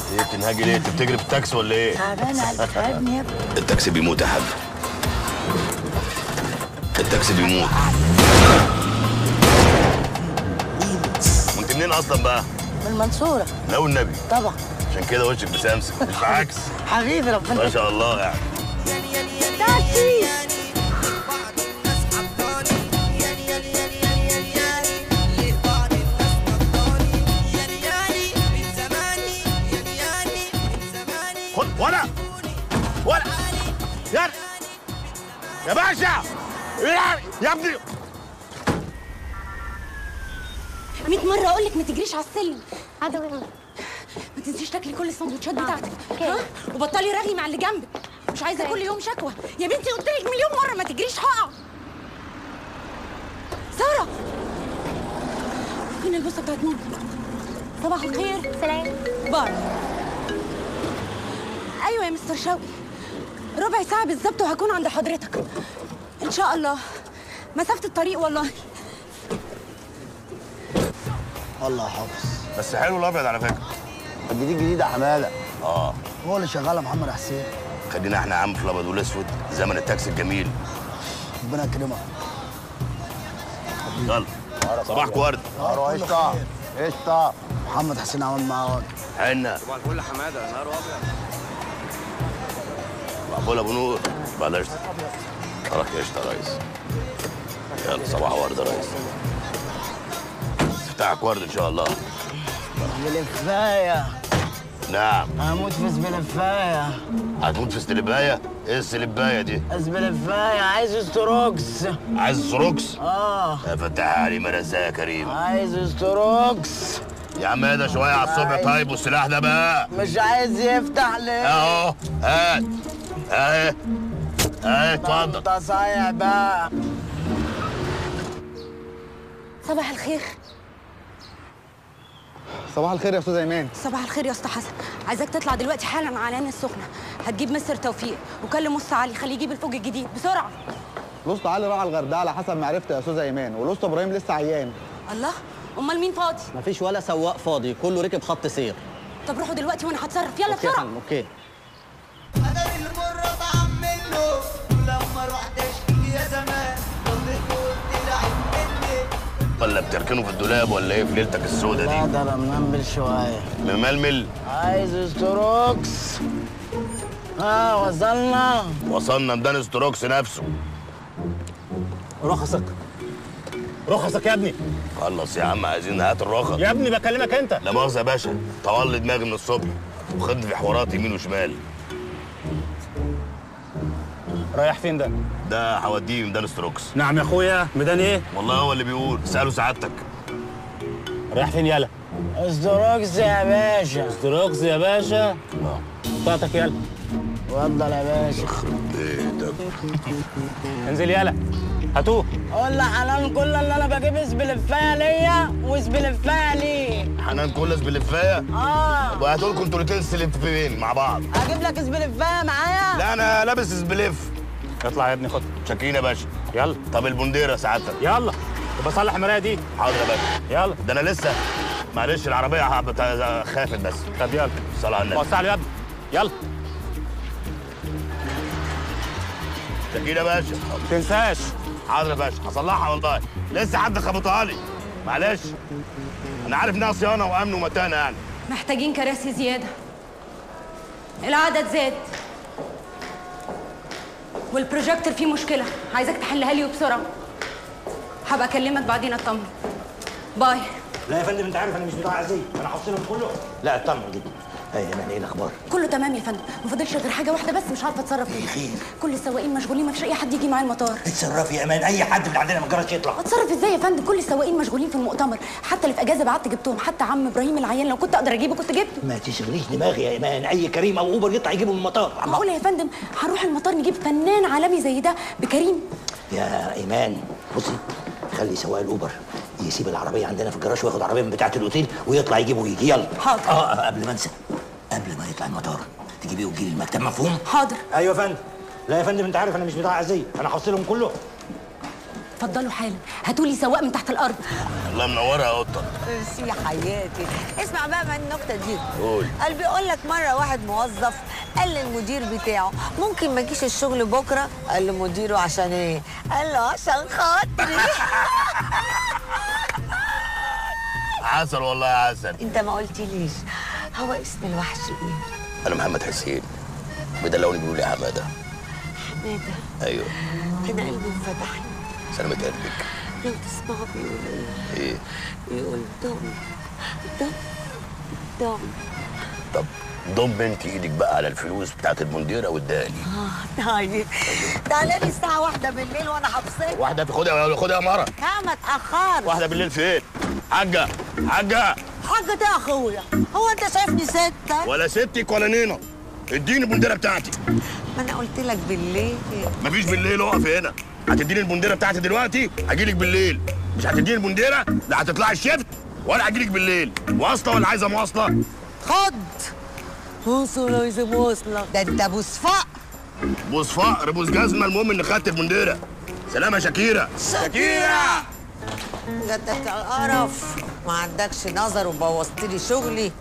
ايه بتنهاجي ليه؟ انت بتجري في التاكسي ولا ايه؟ تعبانه تعبني يا ابني التاكسي بيموت يا حاج التاكسي بيموت وانت منين اصلا بقى؟ من المنصوره لا والنبي طبعا عشان كده وشك مسامسك مش عكس حبيبي ربنا ما شاء الله يعني تاكسي خد ولا ولا يا يا باشا يا يا ابني 100 مرة أقول لك ما تجريش على السلم عدوي ايه؟ ما تنسيش تاكلي كل السندوتشات بتاعتك ها وبطلي رغي مع اللي جنبك مش عايزة كل يوم شكوى يا بنتي قلت لك مليون مرة ما تجريش هقع سارة فين البوسة بتاعت ماما صباح الخير سلام باي ايوه يا مستر شوقي ربع ساعة بالظبط وهكون عند حضرتك ان شاء الله مسافة الطريق والله والله يا حافظ بس حلو الابيض على فكره الجديد جديد يا حماده اه هو اللي شغال يا محمد حسين خلينا احنا يا عم في الابيض والاسود زمن التاكسي الجميل ربنا يكرمك يلا صباحكم ورد نهار قشطه قشطه محمد حسين عمل معاه واد. حنا صباح الفل يا حماده نهار ابيض صباح الفل يا ابو نور بلاش خلاص قشطه يا ريس يلا صباح ورد يا ريس افتحك ورد ان شاء الله بلفايه نعم هموت في زبلفايه هتموت في استلبايه ايه السلبايه دي زبلفايه عايز ستروكس عايز سروكس اه يا فتح علي مرزاق يا كريم عايز ستروكس يا عم اهدى شويه على الصبح طيب والسلاح ده بقى مش عايز يفتح ليه اهو هات اهي اهي اتفضل انت صايع بقى صباح الخير صباح الخير يا استاذ ايمان صباح الخير يا اسطى حسن عايزاك تطلع دلوقتي حالا على عين السخنه هتجيب مستر توفيق وكلم مص علي خليه يجيب الفوج الجديد بسرعه الاسطى علي راح الغردقه على حسب ما عرفت يا استاذ ايمان والاسطى ابراهيم لسه عيان الله امال مين فاضي مفيش ولا سواق فاضي كله ركب خط سير طب روحوا دلوقتي وانا هتصرف يلا اوكي يا بسرعه فندم اوكي انا المرة بعمله ولما رحت اشتكي يا زمان ضليت قلت لعب مني ولا بتركنه في الدولاب ولا ايه في ليلتك السودة لا دي ده انا منمل شويه مململ عايز ستروكس ها وصلنا وصلنا ميدان استروكس نفسه رخصك رخصك يا ابني خلص يا عم عايزين هات الرخص يا ابني بكلمك انت لا مؤاخذة يا باشا طول لي دماغي من الصبح وخد في حوارات يمين وشمال رايح فين ده ده هوديه ميدان استروكس نعم يا اخويا ميدان ايه والله هو اللي بيقول سأله سعادتك رايح فين يالا ستروكس يا باشا دروكس يا باشا اه بطاقتك يالا اتفضل يا باشا بيتك انزل يالا هاتوه قول لحنان كل اللي انا بجيب سبلفايه ليا وسبلفايه ليه حنان كلس باللفايه اه وهاتوا لكم انتوا الاتنين سلفين مع بعض اجيب لك سبلفايه معايا لا انا لابس سبليف اطلع يا ابني خد شاكرين يا باشا يلا طب البنديره سعادتك يلا بصلح المرايه دي حاضر يا باشا يلا ده انا لسه معلش العربيه هبط- خافت بس طب يلا صلاه على النبي وسع له يا ابني يلا شاكرين يا باشا ما تنساش حاضر يا باشا هصلحها والله لسه حد خبطها لي معلش انا عارف انها صيانه وامن ومتانه يعني محتاجين كراسي زياده العدد زاد والبروجيكتور فيه مشكله عايزاك تحلها لي وبسرعه هبقى اكلمك بعدين اطمن باي لا يا فندم انت عارف انا مش بتاع عزيز انا حافظهم كله لا اطمن جدا ايه يعني ايه الاخبار كله تمام يا فندم ما فاضلش غير حاجه واحده بس مش عارفه اتصرف فيها خير. كل السواقين مشغولين ما فيش اي حد يجي معايا المطار اتصرفي يا امان اي حد من عندنا ما جراش يطلع اتصرف ازاي يا فندم كل السواقين مشغولين في المؤتمر حتى اللي في اجازه بعت جبتهم حتى عم ابراهيم العيان لو كنت اقدر اجيبه كنت جبته ما تشغليش دماغي يا ايمان اي كريم او اوبر يطلع يجيبه من المطار معقوله يا فندم هنروح المطار نجيب فنان عالمي زي ده بكريم يا ايمان بصي خلي سواق الاوبر يسيب العربيه عندنا في الجراج وياخد عربيه من بتاعه الاوتيل ويطلع يجيبه ويجي يلا حاضر. اه آه، قبل ما انسى قبل ما يطلع المطار تجيبيه وتجيلي المكتب مفهوم حاضر ايوه يا فندم لا يا فندم انت عارف انا مش بتاع عزيز انا حافظهم كله اتفضلوا حالا هاتوا لي سواق من تحت الارض الله منورها يا قطه ميرسي يا حياتي اسمع بقى من النكته دي قول. قال بيقول لك مره واحد موظف قال للمدير بتاعه ممكن ما اجيش الشغل بكره قال لمديره عشان ايه قال له عشان خاطري عسل والله يا عسل انت ما قلتليش هو اسم الوحش ايه انا محمد حسين بدلوني بيقولوا لي حماده حماده ايوه انا قلبي انفتح سلامة قلبك لو تسمعوا بيقول ايه ايه بيقول دم دم دم طب ضم انت ايدك بقى على الفلوس بتاعت المنديره واداني اه طيب تعالى لي الساعه واحدة بالليل وانا هبسطك واحده في خدها خدها يا مره لا ما تاخرش واحده بالليل فين حاجه حاجه حاجة ده يا اخويا هو انت شايفني ستة ولا ستك ولا نينا اديني البنديره بتاعتي ما انا قلت لك بالليل مفيش بالليل اقف هنا هتديني البنديره بتاعتي دلوقتي هجيلك بالليل مش هتديني البنديره لا هتطلعي الشفت ولا هجيلك بالليل واصله ولا عايزه مواصله خد وصل عايز مواصلة ده انت ابو صفاء بوس فقر بوس جزمه المهم ان خدت البنديره سلام يا شاكيره شاكيرة جدك القرف ما عندكش نظر وبوظت لي شغلي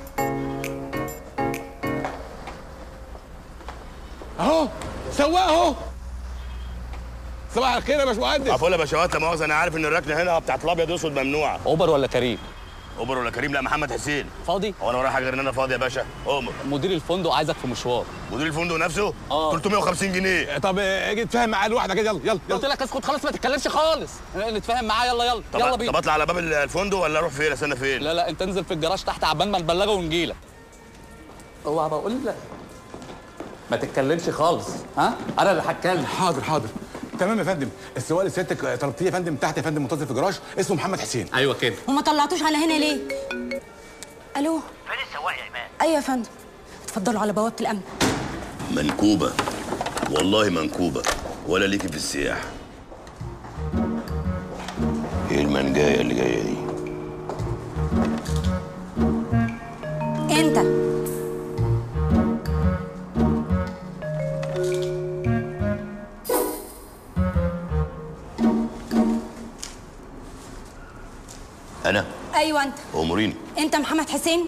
اهو سواق اهو صباح الخير يا باشمهندس عفوا يا باشوات لا مؤاخذه انا عارف ان الركنه هنا بتاعت الابيض اسود ممنوعه اوبر ولا كريم اوبر ولا كريم لا محمد حسين فاضي هو انا ورايا حاجه غير ان انا فاضي يا باشا اومر مدير الفندق عايزك في مشوار مدير الفندق نفسه آه. 350 جنيه طب آه، اجي اتفاهم معاه لوحدك كده يلا يلا قلت يلا لك اسكت خلاص ما تتكلمش خالص نتفاهم معاه يلا يلا طب يلا طب بينا اطلع على باب الفندق ولا اروح فين استنى فين لا لا انت انزل في الجراج تحت عبال ما نبلغه ونجيلك اوعى بقول لك ما تتكلمش خالص ها انا اللي هتكلم حاضر حاضر تمام يا فندم السواق اللي سيادتك آه، طلبتيه يا فندم تحت يا فندم منتظر في جراج اسمه محمد حسين ايوه كده وما طلعتوش على هنا ليه الو فين السواق يا ايمان ايوه يا فندم اتفضلوا على بوابه الامن منكوبه والله منكوبه ولا ليكي في السياحه ايه المنجايه اللي جايه دي انت انا ايوه انت اموريني انت محمد حسين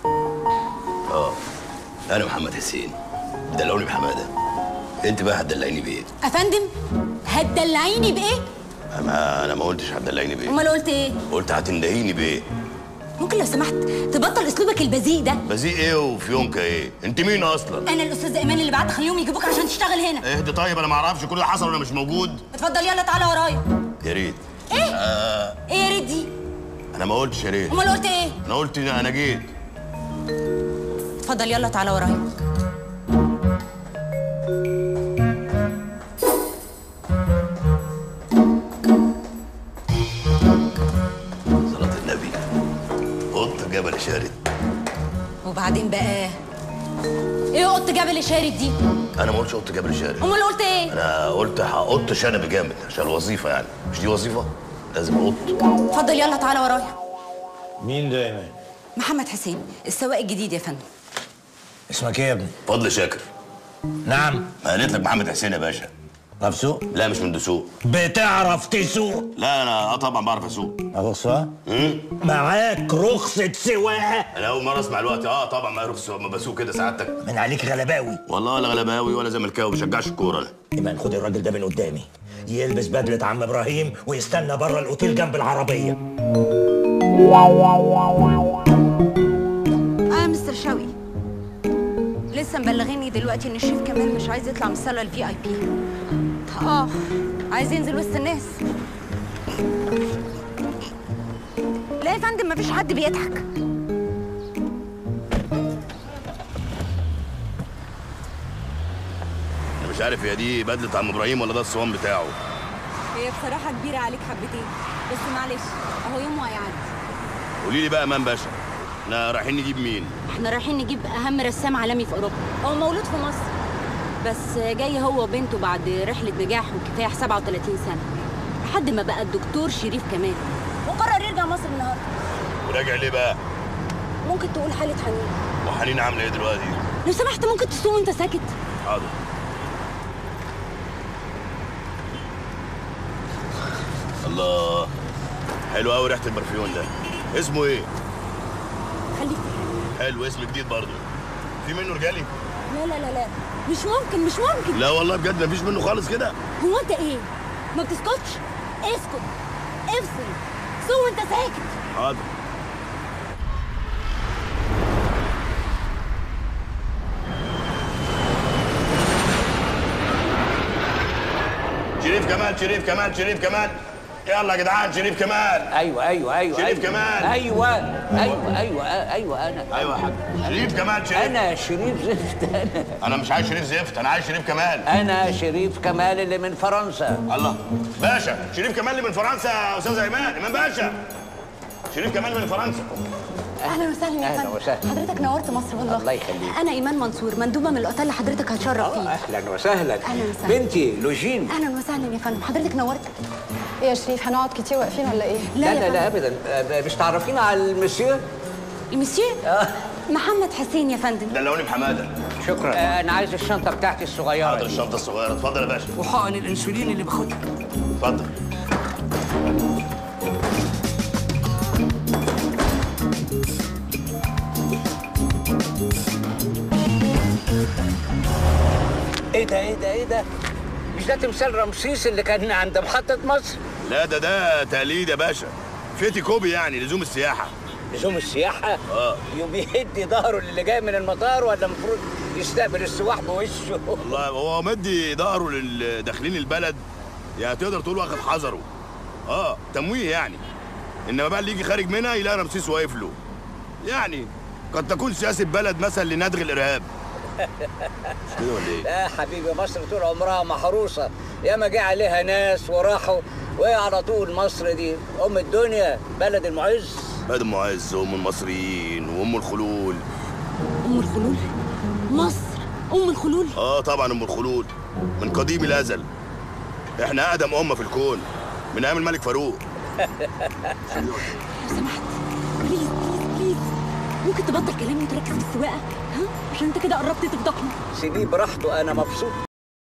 انا محمد حسين دلعوني بحماده انت بقى هتدلعيني بايه افندم هتدلعيني بايه ما انا ما قلتش هتدلعيني بايه امال قلت ايه قلت هتندهيني بايه ممكن لو سمحت تبطل اسلوبك البذيء ده بزيق ايه وفيونكا ايه انت مين اصلا انا الاستاذ ايمان اللي بعت خليهم يجيبوك عشان تشتغل هنا اهدي طيب انا ما اعرفش كل اللي حصل وانا مش موجود اتفضل يلا تعالى ورايا يا ريت ايه ايه يا ريت دي انا ما قلتش يا ريت امال قلت ايه انا قلت إن انا جيت اتفضل يلا تعالى ورايا صلاة النبي قط جبل شارد وبعدين بقى ايه قط جبل شارد دي انا ما قلتش قط جبل شارد امال قلت ايه انا قلت هقط شنب جامد عشان الوظيفه يعني مش دي وظيفه لازم اقط اتفضل يلا تعالى ورايا مين ده يا مان محمد حسين السواق الجديد يا فندم اسمك ايه يا ابني فضل شاكر نعم ما قالت لك محمد حسين يا باشا تعرف سوق لا مش من دسوق بتعرف تسوق لا انا اه طبعا بعرف اسوق رخصة معاك رخصة سواقة انا اول مره اسمع الوقت اه طبعا ما رخص ما بسوق كده سعادتك من عليك غلباوي والله ولا غلباوي ولا زملكاوي ما بشجعش الكوره انا ايمان خد الراجل ده من قدامي يلبس بدلة عم ابراهيم ويستنى بره الاوتيل جنب العربية اه مستر شوقي لسه مبلغيني دلوقتي ان الشيف كمال مش عايز يطلع من الصاله الفي اي بي اه عايز ينزل وسط الناس لا يا فندم مفيش حد بيضحك انا مش عارف هي دي بدله عم ابراهيم ولا ده الصوان بتاعه هي بصراحه كبيره عليك حبتين بس معلش اهو يوم وهيعدي قولي لي بقى امام باشا احنا رايحين نجيب مين احنا رايحين نجيب اهم رسام عالمي في اوروبا هو مولود في مصر بس جاي هو وبنته بعد رحله نجاح وكفاح 37 سنه لحد ما بقى الدكتور شريف كمال وقرر يرجع مصر النهارده وراجع ليه بقى ممكن تقول حاله حنين وحنين عامله ايه دلوقتي لو سمحت ممكن تسوق وانت ساكت حاضر الله حلو قوي ريحه البرفيون ده اسمه ايه خليك حلو اسم جديد برضه في منه رجالي لا لا لا لا مش ممكن مش ممكن لا والله بجد مفيش منه خالص كده هو انت ايه ما بتسكتش اسكت افصل سو انت ساكت حاضر شريف كمال شريف كمال شريف كمال يلا يا جدعان شريف كمال ايوه ايوه ايوه شريف أيوة. كمال. ايوه ايوه ايوه ايوه انا ايوه يا حاج شريف كمال شريف انا شريف زفت انا انا مش عايز شريف زفت انا عايز شريف كمال انا شريف كمال اللي من فرنسا الله باشا شريف كمال اللي من فرنسا يا استاذ ايمان ايمان باشا شريف كمال من فرنسا اهلا وسهلا يا أهلا فندم وسهلا. حضرتك نورت مصر والله الله يخليك. انا ايمان منصور مندوبه من الاوتيل اللي حضرتك هتشرف فيه اهلا وسهلا أهلا وسهلا. بنتي لوجين اهلا وسهلا يا فندم حضرتك نورت ايه يا شريف هنقعد كتير واقفين ولا ايه؟ لا لا يا لا لا فندم. ابدا آه، مش تعرفين على المسيو المسيو محمد حسين يا فندم دلوني بحماده شكرا آه، انا عايز الشنطه بتاعتي الصغيره حاضر دي. الشنطه الصغيره اتفضل يا باشا وحقن الانسولين اللي باخدها اتفضل ايه ده ايه ده ايه ده مش ده تمثال رمسيس اللي كان عند محطه مصر لا ده ده تقليد يا باشا فيتي كوبي يعني لزوم السياحه لزوم السياحه اه يوم يهدي ظهره اللي جاي من المطار ولا المفروض يستقبل السواح بوشه والله هو مدي ظهره للداخلين البلد يعني تقدر تقول واخد حذره اه تمويه يعني انما بقى اللي يجي خارج منها يلاقي رمسيس واقف له يعني قد تكون سياسه بلد مثلا لندغ الارهاب مش كده ولا ايه؟ لا حبيبي مصر طول عمرها محروسه ياما جه عليها ناس وراحوا وهي على طول مصر دي ام الدنيا بلد المعز بلد المعز وام المصريين وام الخلول ام الخلول مصر ام الخلول اه طبعا ام الخلول من قديم الازل احنا اقدم امه في الكون من ايام الملك فاروق لو سمحت بليز بليز بليز ممكن تبطل كلام وتركز في السواقه ها عشان انت كده قربت تفضحني سيبيه براحته انا مبسوط